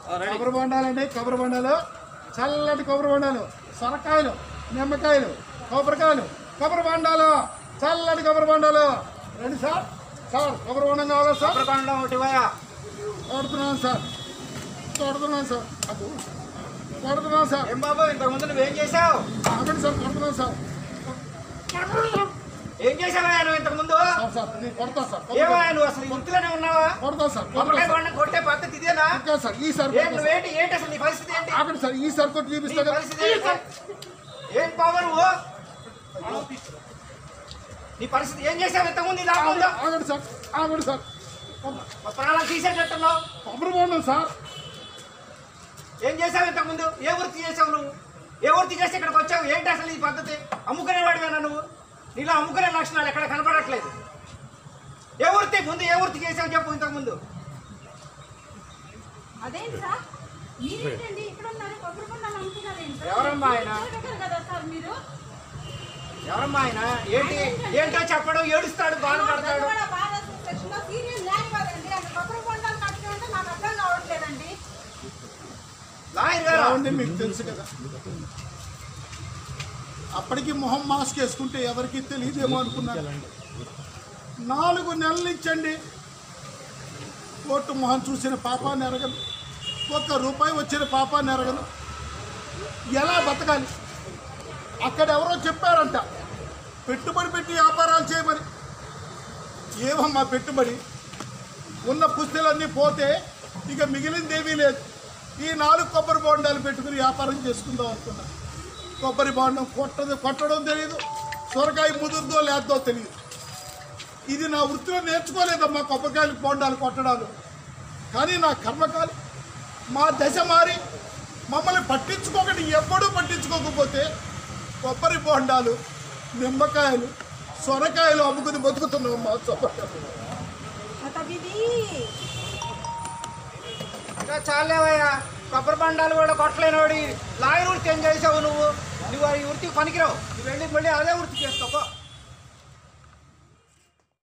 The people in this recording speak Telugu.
కొబ్బరి బొండాలండి కొబ్బరి బొండాలు చల్లటి కొబ్బరి బొండాలు సొరకాయలు నిమ్మకాయలు కొబ్బరికాయలు కొబ్బరి బొండాలు చల్లటి కొబ్బరి బొండాలు రండి సార్ సార్ కొబ్బరి బొండం కావాలా సార్ కొబ్బరికొండ ఒకటి ఇవ్వయా. కొడుతున్నాను సార్ కొడుతున్నాను సార్ అబ్బో. కొడుతున్నాను సార్ ఏం బాబు ఇంతకు ముందు నువ్వేం చేసావు ఆగండి సార్ కొడుతున్నాను సార్ ఏం చేసావా నువ్వు ఇంతకు ముందు సార్ సార్ నేను కొడతా సార్ ఏమో నువ్వు అసలు ఈ వృత్తిలోనే ఉన్నావా కొడతా సార్ కొడతా కొబ్బరికాయ సార్ కొండ కొట్టే పద్ధతి ఇదేనా ఇంకా సార్ ఈ సార్ ఏం నువ్వేంటి ఏంటి అసలు నీ పరిస్థితి ఏంటి ఆగండి సార్ ఈ సార్ కొట్టి నీ చూపిస్తా కదా పరిస్థితి ఏంటి ఏంటి బాబు నువ్వు నీ పరిస్థితి ఏం చేసావు ఇంతకుముందు ఇలా ఆగండి ఉందా ఆగండి సార్ ఆగండి సార్ మా ప్రాణాలు తీసేటట్టున్నావు కొబ్బరి బొండం సార్ ఏం చేసావు ఇంతకుముందు ఏ వృత్తి చేసావు నువ్వు ఏ వృత్తి చేసి ఇక్కడికి వచ్చావు ఏంటి అసలు ఈ పద్ధతి అమ్ముకునే వాడివేనా నువ్వు నీలో అమ్ముకునే లక్షణాలు ఎక్కడ కనపడట్లేదు ఏ వృత్తి ముందు ఏ వృత్తి చేసావు చెప్పు ఇంతకు ముందు అదేంటి సార్ మీరేంటండి ఇక్కడ ఉన్నారు కొబ్బరి బొండాలు అమ్ముతున్నారేంటి సార్? ఎవరమ్మా ఆయన? చూడగలరు కదా సార్ మీరు ఎవరమ్మా ఆయన ఏంటి ఏంటో చెప్పడం ఏడుస్తాడు బాధపడతాడు గజవాడ బాధ సెక్షన్ లో సీరియల్ లేనివ్వదండి అంటే కొబ్బరి బొండాలు కట్టి ఉంటే నాకు అర్థం కావట్లేదండి లాయర్ గారు ఏమండి మీకు తెలుసు కదా అప్పటికి మొహం మాస్క్ వేసుకుంటే ఎవరికి తెలియదేమో అనుకున్నాను నాలుగు నెలలు ఇచ్చండి కోర్టు మొహం చూసిన పాపాన్ని ఎరగను ఒక్క రూపాయి వచ్చిన పాపాన్ని ఎరగను ఎలా బతకాలి అక్కడ ఎవరో చెప్పారంట పెట్టుబడి పెట్టి వ్యాపారాలు చేయమని ఏమమ్మా పెట్టుబడి ఉన్న పుస్తలన్నీ పోతే ఇక మిగిలింది ఏమీ లేదు ఈ నాలుగు కొబ్బరి బోండాలు పెట్టుకుని వ్యాపారం చేసుకుందాం అనుకున్నా కొబ్బరి బోండం కొట్టదు కొట్టడం తెలియదు సొరకాయ ముదురుదో లేదో తెలియదు ఇది నా వృత్తిలో నేర్చుకోలేదమ్మా కొబ్బరికాయలు బోండాలు కొట్టడాలు కానీ నా కర్మకాలి మా దశ మారి మమ్మల్ని పట్టించుకోకటి ఎప్పుడూ పట్టించుకోకపోతే కొబ్బరి బోండాలు నిమ్మకాయలు సొరకాయలు అమ్ముకుని బతుకుతున్నాం మా సొరకాయలు ఇది ఇంకా చాలేవయ్యా కొబ్బరి బండాలు కూడా కొట్టలేనోడి లాయర్ వృత్తి ఏం చేసావు నువ్వు నువ్వు ఈ వృత్తికి పనికిరావు నువ్వు వెళ్ళి మళ్ళీ అదే వృత్తి చేసుకో